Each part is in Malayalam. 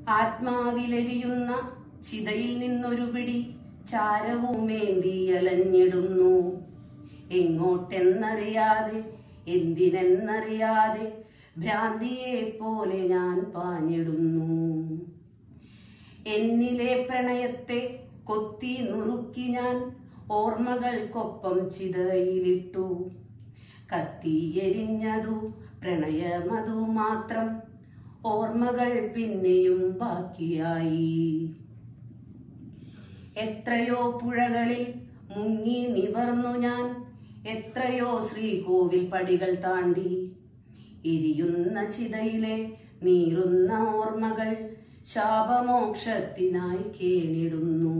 ആത്മാവിലെരിയുന്ന ചിതയിൽ നിന്നൊരു പിടി ചാരവുമേന്തിയലഞ്ഞിടുന്നു എങ്ങോട്ടെന്നറിയാതെ എന്തിനെന്നറിയാതെ ഭ്രാന്തിയെ പോലെ ഞാൻ പാഞ്ഞിടുന്നു എന്നിലെ പ്രണയത്തെ കൊത്തി നുറുക്കി ഞാൻ ഓർമ്മകൾക്കൊപ്പം ചിതയിലിട്ടു കത്തിയെരിഞ്ഞതു പ്രണയമതു മാത്രം ഓർമ്മകൾ പിന്നെയും ബാക്കിയായി എത്രയോ പുഴകളിൽ മുങ്ങി നിവർന്നു ഞാൻ എത്രയോ ശ്രീകോവിൽ പടികൾ താണ്ടി എരിയുന്ന ചിതയിലെ നീറുന്ന ഓർമ്മകൾ ശാപമോക്ഷത്തിനായി കേണിടുന്നു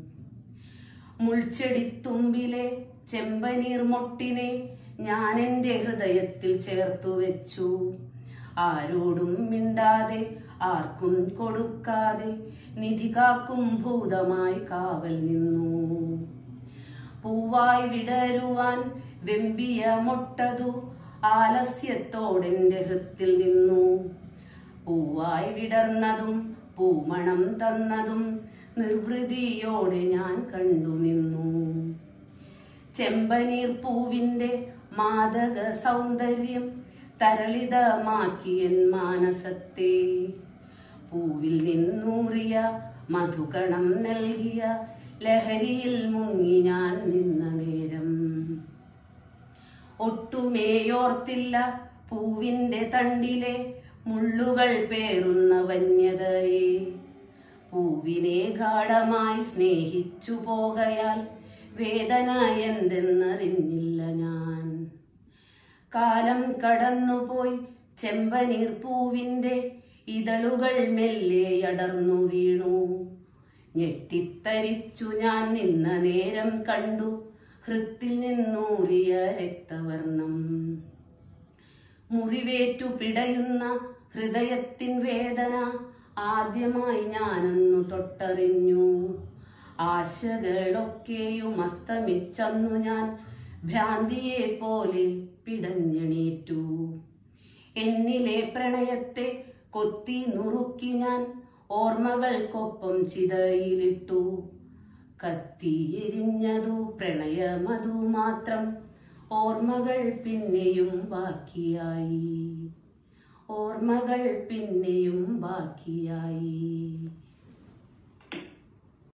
മുൾച്ചെടിത്തുമ്പിലെ ചെമ്പനീർ മൊട്ടിനെ ഞാൻ എൻ്റെ ഹൃദയത്തിൽ ചേർത്തു വെച്ചു ആരോടും മിണ്ടാതെ ആർക്കും കൊടുക്കാതെ നിധി കാക്കും ഭൂതമായി കാവൽ നിന്നു പൂവായി വിടരുവാൻ വെമ്പിയ മൊട്ടതു ആലസ്യത്തോടെന്റെ ഹൃത്തിൽ നിന്നു പൂവായി വിടർന്നതും പൂമണം തന്നതും നിർവൃതിയോടെ ഞാൻ കണ്ടു നിന്നു ചെമ്പനീർ പൂവിന്റെ മാദക സൗന്ദര്യം തരളിതമാക്കിയൻ മാനസത്തെ പൂവിൽ നിന്നൂറിയ മധുകണം നൽകിയ ലഹരിയിൽ മുങ്ങി ഞാൻ നിന്ന നേരം ഒട്ടുമേയോർത്തില്ല പൂവിന്റെ തണ്ടിലെ മുള്ളുകൾ പേറുന്ന വന്യതയെ പൂവിനെ ഗാഠമായി സ്നേഹിച്ചു പോകയാൽ വേദന എന്തെന്നറിഞ്ഞില്ല ഞാൻ കാലം കടന്നുപോയി ചെമ്പനീർ പൂവിന്റെ ഇതളുകൾ മെല്ലെ അടർന്നു വീണു ഞെട്ടിത്തരിച്ചു ഞാൻ നിന്ന നേരം കണ്ടു ഹൃത്തിൽ നിന്നൂറിയ രക്തവർണം മുറിവേറ്റു പിടയുന്ന ഹൃദയത്തിൻ വേദന ആദ്യമായി ഞാനൊന്നു തൊട്ടറിഞ്ഞു ആശകളൊക്കെയും അസ്തമിച്ചന്നു ഞാൻ ഭ്രാന്തിയെ പോലെ പിടഞ്ഞെണീറ്റു എന്നിലെ പ്രണയത്തെ കൊത്തി നുറുക്കി ഞാൻ ഓർമ്മകൾക്കൊപ്പം ചിതയിലിട്ടു കത്തിയെരിഞ്ഞതു പ്രണയമതു മാത്രം ഓർമ്മകൾ പിന്നെയും ബാക്കിയായി ഓർമ്മകൾ പിന്നെയും ബാക്കിയായി